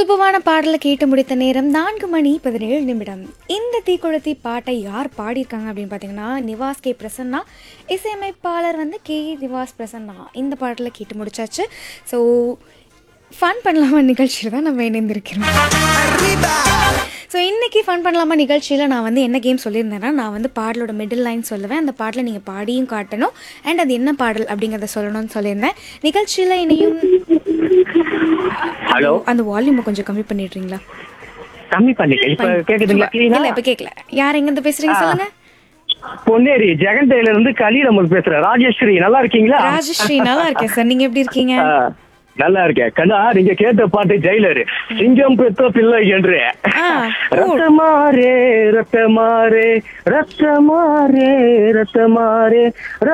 சூப்பரான பாடலை கேட்டு முடித்த நேரம் நான்கு மணி பதினேழு நிமிடம் இந்த தீக்குளத்தி பாட்டை யார் பாடியிருக்காங்க அப்படின்னு பார்த்தீங்கன்னா நிவாஸ் கே பிரசன்னா இசையமைப்பாளர் வந்து கே நிவாஸ் பிரசன்னா இந்த பாடலை கேட்டு முடிச்சாச்சு ஸோ ஃபன் பண்ணலாமா நிகழ்ச்சியில் தான் நம்ம இணைந்திருக்கிறோம் ஸோ இன்றைக்கி ஃபன் பண்ணலாமா நிகழ்ச்சியில் நான் வந்து என்ன கேம் சொல்லியிருந்தேன்னா நான் வந்து பாடலோட மிடில் லைன் சொல்லுவேன் அந்த பாடலை நீங்கள் பாடியும் காட்டணும் அண்ட் அது என்ன பாடல் அப்படிங்கிறத சொல்லணும்னு சொல்லியிருந்தேன் நிகழ்ச்சியில் இனியும் ஹலோ அந்த வால்யூமை கொஞ்சம் கம்மி பண்ணிடுறீங்களா கம்மி பண்ணிக்க இப்ப கேக்குதுங்களா clean-ஆ? இல்ல இப்ப கேட்கல யார் எங்க இருந்து பேசுறீங்க சொல்லுங்க பொன்னேரி ஜெகண்டையில இருந்து கலீல் அமர் பேசுறேன் ராஜேஸ்வரி நல்லா இருக்கீங்களா ராஜஸ்ரீ நல்லா இருக்கேன் சார் நீங்க எப்படி இருக்கீங்க ஆ, நல்லா இருக்கேன் கண்ணா நீங்க கேட்ட பாட்டு ஜெயிலர் சிங்கம் பெத்த பிள்ளை என்று ஆ, cool. ரத்தமாரே ரத்தமாரே ரத்தமாரே ரத்தமாரே